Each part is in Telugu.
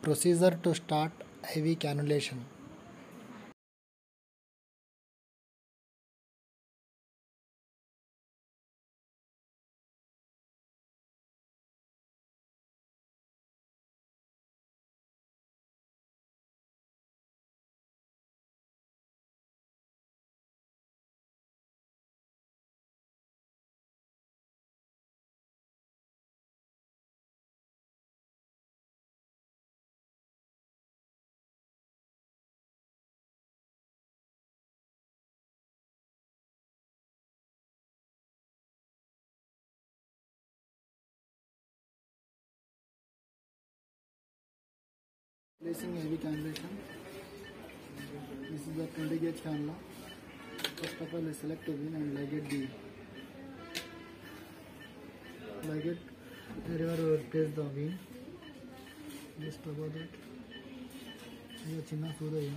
Procedure to start IV cannulation. Placing IV cannulation. This is the 20 gauge cannula. First of all, I select a vein and ligate the ligate wherever you place the vein. Just about that. ఇది చిన్న సూదయ్య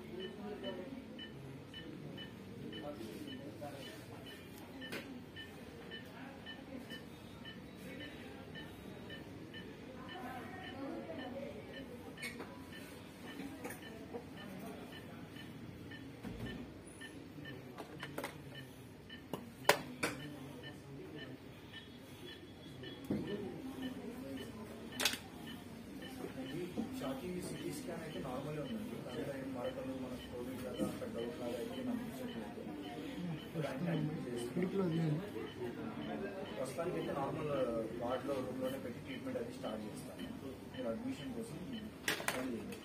షాకింగ్ సిటీ స్కాన్ అయితే నార్మల్ ఉందండి దాంట్లో ఏం మరకలు మన కోవిడ్ లాగా అక్కడ డౌట్ లాగా అయితే అనిపించట్లేదు ఇప్పుడు అన్ని అడ్మిట్ చేసి పిడికిలో వేయండి ప్రస్తుతానికి అయితే నార్మల్ వార్డ్లో రూమ్లోనే పెట్టి ట్రీట్మెంట్ అది స్టార్ట్ చేస్తాను మీరు అడ్మిషన్ కోసం ఫోన్ చేయండి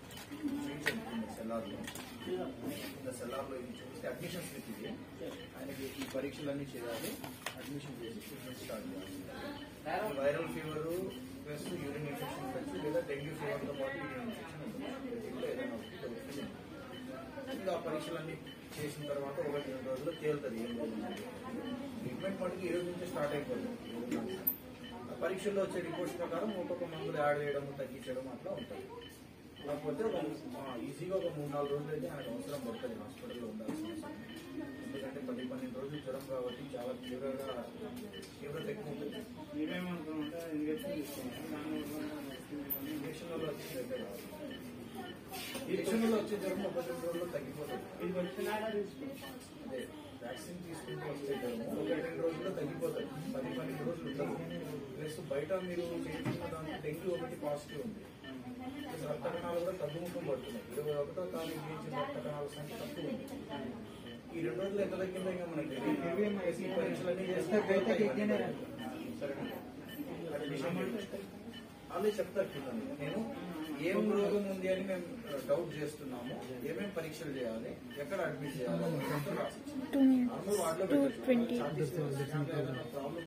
సెల్లార్లో ఇంకా సెల్లార్లో ఇది చూస్తే అడ్మిషన్ స్లిప్ ఇది ఆయనకి ఈ పరీక్షలన్నీ చేయాలి అడ్మిషన్ చేసి ట్రీట్మెంట్ స్టార్ట్ చేయాలి viral fever plus urine infection ఉండొచ్చు లేదా డెంగ్యూ ఫీవర్తో పాటు యూరిన్ ఇన్ఫెక్షన్ ఉండొచ్చు దీంట్లో ఏదైనా ఒకటి దొరుకుతుంది ఇంకా ఆ పరీక్షలన్నీ చేసిన తర్వాత ఒకటి రెండు రోజుల్లో తేలుతుంది ఏం లేదు ట్రీట్మెంట్ మటుకు ఈ రోజు నుంచి స్టార్ట్ అయిపోతుంది ఆ పరీక్షల్లో వచ్చే రిపోర్ట్స్ ప్రకారం ఒక్కొక్క మందులు యాడ్ చేయడం తగ్గించడం అట్లా ఉంటుంది కాకపోతే ఒక ఆ, ఈజీగా ఒక మూడు నాలుగు రోజులు అయితే ఆయనకు అవసరం పడుతుంది హాస్పిటల్లో ఉండాల్సిన అవసరం ఎందుకంటే పది పన్నెండు రోజులు జ్వరం కాబట్టి చాలా తీవ్రంగా తీవ్రత ఎక్కువ ఉంటుంది మీరేమనుకుంటే ఇంజక్షన్ తీసుకున్నాం ఇంజక్షన్ వల్ల వచ్చిందైతే కాదు ఇంజక్షన్ వల్ల వచ్చే జ్వరం ఒక రెండు రోజుల్లో తగ్గిపోతుంది ఇది వచ్చినాక తీసుకోండి అదే వ్యాక్సిన్ తీసుకుంటూ వస్తే జ్వరం ఒక రెండు రోజుల్లో తగ్గిపోతుంది పది పన్నెండు రోజులు ఉంటుంది ప్లస్ బయట మీరు చేయించుకున్న దాంట్లో డెంగ్యూ ఒకటి పాజిటివ్ ఉంది ప్లస్ రక్త కణాలు కూడా తగ్గుముఖం పడుతున్నాయి ఇరవై ఒకటో తారీఖు చేయించిన రక్త కణాల సంఖ్య తక్కువ ఉంది ఈ రెండు రోజులు ఎంత తగ్గిందో ఇంకా మనకి తెలియదు. ఈ పరీక్షలన్నీ చేస్తే సరేనా అడ్మిషన్ అదే చెప్తా చూడండి నేను ఏం రోగం ఉంది అని మేము డౌట్ చేస్తున్నాము ఏమేమి పరీక్షలు చేయాలి ఎక్కడ అడ్మిట్ చేయాలి నార్మల్ వార్డులో పెట్టచ్చు. ఛాతీ ఏదైనా ప్రాబ్లం